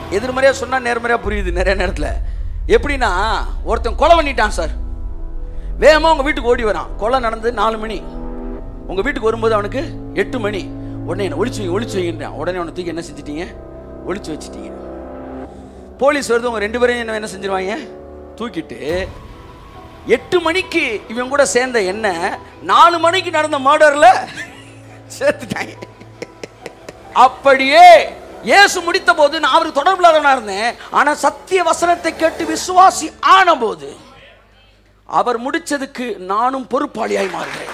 எதிர்மறையா சொன்னா நேர்மறையா புரியுது நிறைய நேரத்துல எப்படின்னா ஒருத்தன் கொலை பண்ணிட்டான் சார் வேகமா உங்க வீட்டுக்கு ஓடி வரான் கொலை நடந்து நாலு மணி உங்க வீட்டுக்கு வரும்போது அவனுக்கு எட்டு மணி உடனே என்ன ஒளிச்சு வைங்க ஒளிச்சு வைங்கன்றான் உடனே அவனை தூக்கி என்ன செஞ்சிட்டீங்க ஒளிச்சு வச்சிட்டீங்க போலீஸ் வருது உங்க ரெண்டு பேரையும் என்ன என்ன செஞ்சிருவாங்க தூக்கிட்டு எட்டு மணிக்கு இவன் கூட சேர்ந்த என்ன நாலு மணிக்கு நடந்த மர்டர்ல சேர்த்துட்டாங்க அப்படியே இயேசு முடித்த போது நான் அவருக்கு தொடர்பு இல்லாதவனா இருந்தேன் ஆனா சத்திய வசனத்தை கேட்டு விசுவாசி ஆன போது அவர் முடிச்சதுக்கு நானும் பொறுப்பாளியாய் மாறுகிறேன்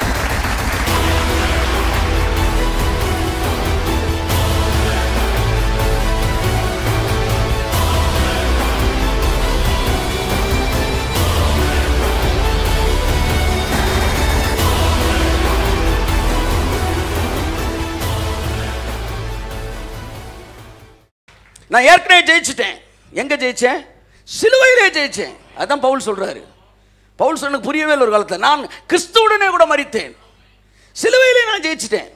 நான் ஏற்கனவே ஜெயிச்சிட்டேன் எங்க ஜெயிச்சேன் சிலுவையிலே ஜெயிச்சேன் அதான் பவுல் சொல்றாரு பவுல் சொன்னது புரியவே இல்லை ஒரு காலத்தில் நான் கிறிஸ்துவுடனே கூட மறித்தேன் சிலுவையிலே நான் ஜெயிச்சிட்டேன்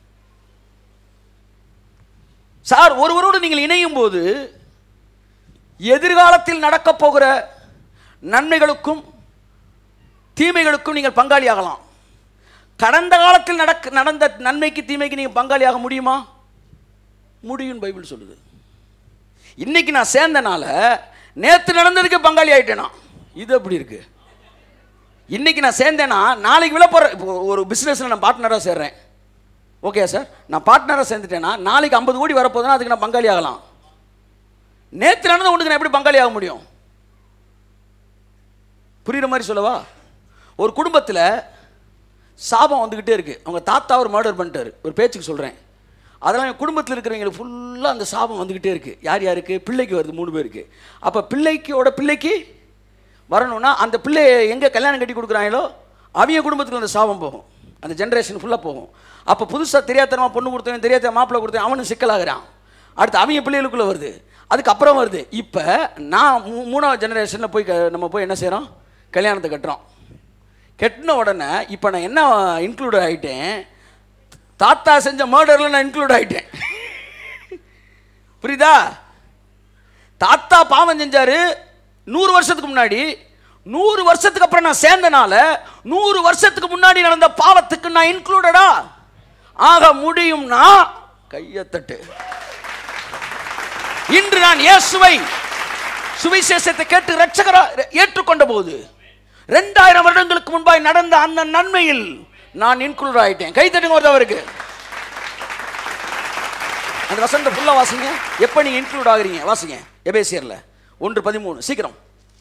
சார் ஒருவரோடு நீங்கள் இணையும் போது எதிர்காலத்தில் நடக்கப் போகிற நன்மைகளுக்கும் தீமைகளுக்கும் நீங்கள் பங்காளியாகலாம் கடந்த காலத்தில் நடக்க நடந்த நன்மைக்கு தீமைக்கு நீங்கள் பங்காளியாக முடியுமா முடியும் பைபிள் சொல்லுது இன்னைக்கு நான் சேர்ந்தனால நேத்து நடந்ததுக்கு பங்காளி ஆயிட்டேனா இது எப்படி இருக்கு இன்னைக்கு நான் சேர்ந்தேன்னா நாளைக்கு விழ போற இப்போ ஒரு பிசினஸ்ல நான் பார்ட்னரா சேர்றேன் ஓகே சார் நான் பார்ட்னரா சேர்ந்துட்டேன்னா நாளைக்கு ஐம்பது கோடி வரப்போதுன்னா அதுக்கு நான் பங்காளி ஆகலாம் நேத்து நடந்த ஒன்றுக்கு நான் எப்படி பங்காளி ஆக முடியும் புரியுற மாதிரி சொல்லவா ஒரு குடும்பத்தில் சாபம் வந்துக்கிட்டே இருக்கு அவங்க தாத்தா ஒரு மர்டர் பண்ணிட்டாரு ஒரு பேச்சுக்கு சொல்கிறேன் அதெல்லாம் என் குடும்பத்தில் இருக்கிறவங்களுக்கு ஃபுல்லாக அந்த சாபம் வந்துக்கிட்டே இருக்கு யார் யாருக்கு பிள்ளைக்கு வருது மூணு பேருக்கு அப்போ பிள்ளைக்கோட பிள்ளைக்கு வரணும்னா அந்த பிள்ளைய எங்கே கல்யாணம் கட்டி கொடுக்குறாங்களோ அவங்க குடும்பத்துக்கு அந்த சாபம் போகும் அந்த ஜென்ரேஷன் ஃபுல்லாக போகும் அப்போ புதுசாக தெரியாதனமா பொண்ணு கொடுத்தவன் தெரியாத மாப்பிள்ளை கொடுத்தவன் அவனும் சிக்கலாகிறான் அடுத்து அவங்க பிள்ளைகளுக்குள்ளே வருது அதுக்கப்புறம் வருது இப்போ நான் மூ- மூணாவது ஜெனரேஷனில் போய் க- நம்ம போய் என்ன செய்கிறோம் கல்யாணத்தை கட்டுறோம் கெட்டின உடனே இப்போ நான் என்ன இன்க்ளூட் ஆகிட்டேன் தாத்தா செஞ்ச மர்டரில் நான் இன்க்ளூட் ஆகிட்டேன் புரியுதா தாத்தா பாவம் செஞ்சாரு நூறு வருஷத்துக்கு முன்னாடி நூறு வருஷத்துக்கு அப்புறம் நான் சேர்ந்தனால நூறு வருஷத்துக்கு முன்னாடி நடந்த பாவத்துக்கு நான் இன்க்ளூடடா ஆக முடியும்னா கையை தட்டு இன்று நான் இயேசுவை சுவிசேஷத்தை கேட்டு ரட்சகரா ஏற்றுக்கொண்ட போது ரெண்டாயிரம் வருடங்களுக்கு முன்பாய் நடந்த அந்த நன்மையில் நான் இன்க்ளூட் ஆயிட்டேன் கை தட்டுங்க ஒருத்தவருக்கு அந்த வசந்த ஃபுல்லா வாசிங்க எப்ப நீங்க இன்க்ளூட் ஆகுறீங்க வாசிங்க எபேசியர்ல ஒன்று பதிமூணு சீக்கிரம்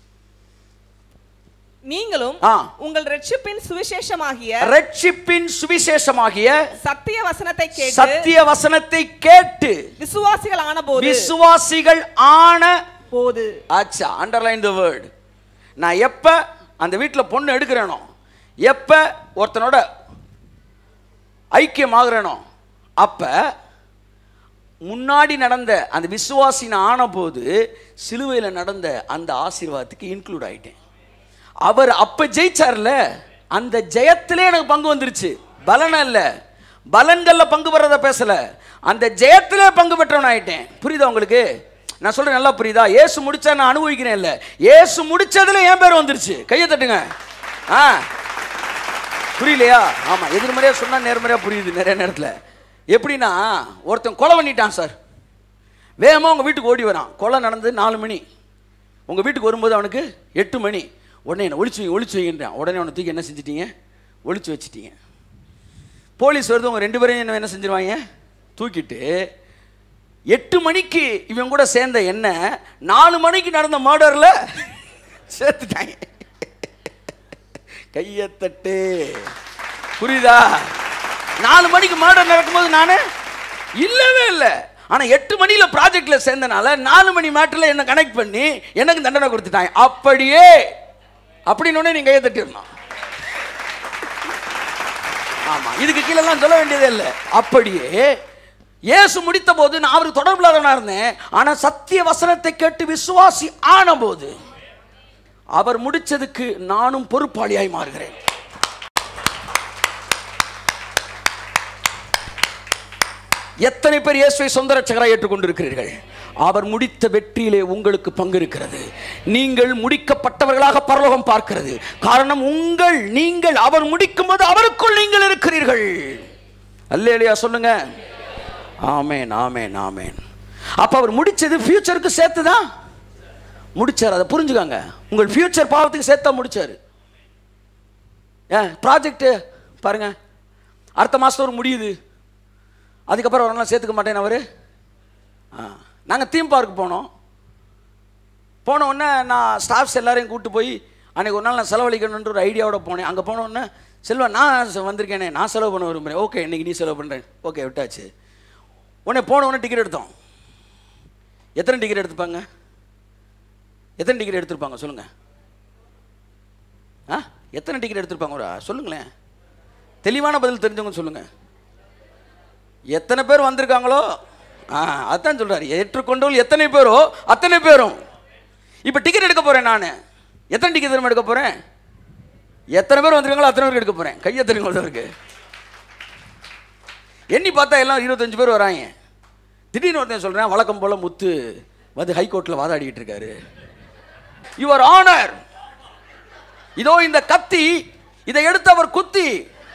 நீங்களும் ஆ. உங்கள் ரட்சிப்பின் சுவிசேஷமாகிய ரட்சிப்பின் சுவிசேஷமாகிய சத்திய வசனத்தை கேட்டு சத்திய வசனத்தை கேட்டு விசுவாசிகள் ஆன போது விசுவாசிகள் ஆன போது ஆச்சா அண்டர்லைன் த வேர்ட் நான் எப்ப அந்த வீட்டில் பொண்ணு எடுக்கிறேனோ எப்ப ஒருத்தனோட ஐக்கியமாகறேனோ அப்ப முன்னாடி நடந்த அந்த விசுவாசின் ஆன போது சிலுவையில் நடந்த அந்த ஆசீர்வாதத்துக்கு இன்க்ளூட் ஆயிட்டேன் அவர் அப்ப ஜெயிச்சார்ல அந்த ஜெயத்திலே எனக்கு பங்கு வந்துருச்சு பலன் அல்ல பலன்கள்ல பங்கு பெறத பேசல அந்த ஜெயத்திலே பங்கு பெற்றவன் ஆயிட்டேன் புரியுதா உங்களுக்கு நான் சொல்றேன் நல்லா புரியுதா ஏசு முடிச்சா நான் அனுபவிக்கிறேன் இல்ல ஏசு முடிச்சதுல என் பேர் வந்துருச்சு கையை தட்டுங்க ஆ புரியலையா ஆமா எதிர்மறையா சொன்னா நேர்மறையா புரியுது நிறைய நேரத்துல எப்படின்னா ஒருத்தன் கொலை பண்ணிட்டான் சார் வேகமா உங்க வீட்டுக்கு ஓடி வரான் கொலை நடந்து நாலு மணி உங்க வீட்டுக்கு வரும்போது அவனுக்கு எட்டு மணி உடனே என்ன ஒளிச்சு வைங்க ஒளிச்சு வைங்கன்றான் உடனே அவனை தூக்கி என்ன செஞ்சிட்டீங்க ஒளிச்சு வச்சிட்டீங்க போலீஸ் வருது உங்க ரெண்டு பேரையும் என்ன என்ன செஞ்சிருவாங்க தூக்கிட்டு எட்டு மணிக்கு இவன் கூட சேர்ந்த என்ன நாலு மணிக்கு நடந்த மர்டர்ல சேர்த்துட்டாங்க கையை தட்டு புரியுதா நாலு மணிக்கு மர்டர் நடக்கும்போது நான் இல்லவே இல்லை ஆனா எட்டு மணியில ப்ராஜெக்ட்ல சேர்ந்தனால நாலு மணி மேட்டர்ல என்ன கனெக்ட் பண்ணி எனக்கு தண்டனை கொடுத்துட்டாங்க அப்படியே அப்படின்னு நீங்க கையை தட்டிடணும் ஆமா இதுக்கு கீழெல்லாம் சொல்ல வேண்டியதே இல்லை அப்படியே இயேசு முடித்த போது நான் அவருக்கு தொடர்பு இல்லாதவனா இருந்தேன் ஆனா சத்திய வசனத்தை கேட்டு விசுவாசி ஆன போது அவர் முடிச்சதுக்கு நானும் பொறுப்பாளியாய் மாறுகிறேன் எத்தனை பேர் இயேசுவை சொந்த ரட்சகராக ஏற்றுக்கொண்டிருக்கிறீர்கள் அவர் முடித்த வெற்றியிலே உங்களுக்கு பங்கு இருக்கிறது நீங்கள் முடிக்கப்பட்டவர்களாக பரலோகம் பார்க்கிறது காரணம் உங்கள் நீங்கள் அவர் முடிக்கும் போது அவருக்குள் நீங்கள் இருக்கிறீர்கள் அல்லேலியா சொல்லுங்க ஆமேன் ஆமேன் ஆமேன் அப்ப அவர் முடிச்சது ஃபியூச்சருக்கு சேர்த்து தான் முடிச்சார் அதை புரிஞ்சுக்காங்க உங்கள் ஃபியூச்சர் பாவத்துக்கு சேர்த்தா முடிச்சாரு ஏன் ப்ராஜெக்ட்டு பாருங்க அடுத்த மாதம் ஒரு முடியுது அதுக்கப்புறம் அவரெல்லாம் சேர்த்துக்க மாட்டேன் அவர் ஆ நாங்கள் தீம் பார்க் போனோம் போன உடனே நான் ஸ்டாஃப்ஸ் எல்லாரையும் கூப்பிட்டு போய் அன்னைக்கு ஒரு நாள் நான் செலவழிக்கணுன்ற ஒரு ஐடியாவோட போனேன் அங்கே போன உடனே செல்வா நான் ச- வந்திருக்கேனே நான் செலவு பண்ண விரும்புகிறேன் ஓகே இன்னைக்கு நீ செலவு பண்ணுறேன் ஓகே விட்டாச்சு உடனே போன உடனே டிக்கெட் எடுத்தோம் எத்தனை டிக்கெட் எடுத்துப்பாங்க எத்தனை டிக்கெட் எடுத்திருப்பாங்க சொல்லுங்கள் ஆ எத்தனை டிக்கெட் எடுத்திருப்பாங்க ஒரு சொல்லுங்களேன் தெளிவான பதில் தெரிஞ்சவங்க சொல்லுங்கள் எத்தனை பேர் வந்திருக்காங்களோ ஆ அதான் சொல்றாரு ஏற்றுக்கொண்டவர்கள் எத்தனை பேரோ அத்தனை பேரும் இப்போ டிக்கெட் எடுக்க போறேன் நான் எத்தனை டிக்கெட் திரும்ப எடுக்க போறேன் எத்தனை பேர் வந்திருக்காங்களோ அத்தனை பேருக்கு எடுக்க போறேன் கையை தெரியும் இருக்கு எண்ணி பார்த்தா எல்லாம் இருபத்தஞ்சு பேர் வராங்க திடீர்னு ஒருத்தன் சொல்றேன் வழக்கம் போல முத்து வந்து ஹைகோர்ட்டில் வாதாடிக்கிட்டு இருக்காரு யுவர் ஆனர் இதோ இந்த கத்தி இதை எடுத்து அவர் குத்தி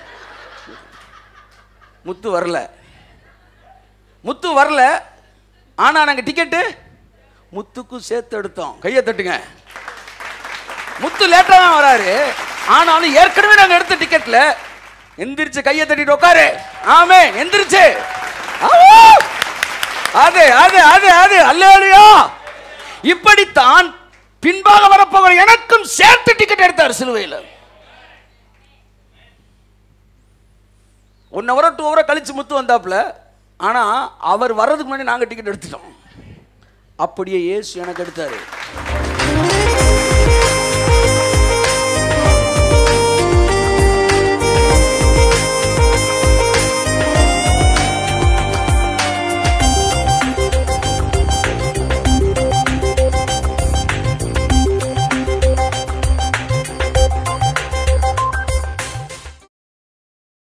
முத்து வரல முத்து வரல ஆனா நாங்க டிக்கெட்டு முத்துக்கும் சேர்த்து எடுத்தோம் கையை தட்டுங்க முத்து லேட்டா தான் வராரு ஆனாலும் ஏற்கனவே நாங்க எடுத்த டிக்கெட்ல எந்திரிச்சு கையை தட்டிட்டு உட்காரு ஆமே எந்திரிச்சு ஆவூ! அது அது அது அது அல்லேலூயா இப்படித்தான் பின்பாக வரப்போவர் எனக்கும் சேர்த்து டிக்கெட் எடுத்தார் சிலுவையில் ஒன் ஹவரோ டூ ஹவரோ கழிச்சு முத்து வந்தாப்புல ஆனா அவர் வர்றதுக்கு முன்னாடி நாங்க டிக்கெட் எடுத்துட்டோம் அப்படியே இயேசு எனக்கு எடுத்தாரு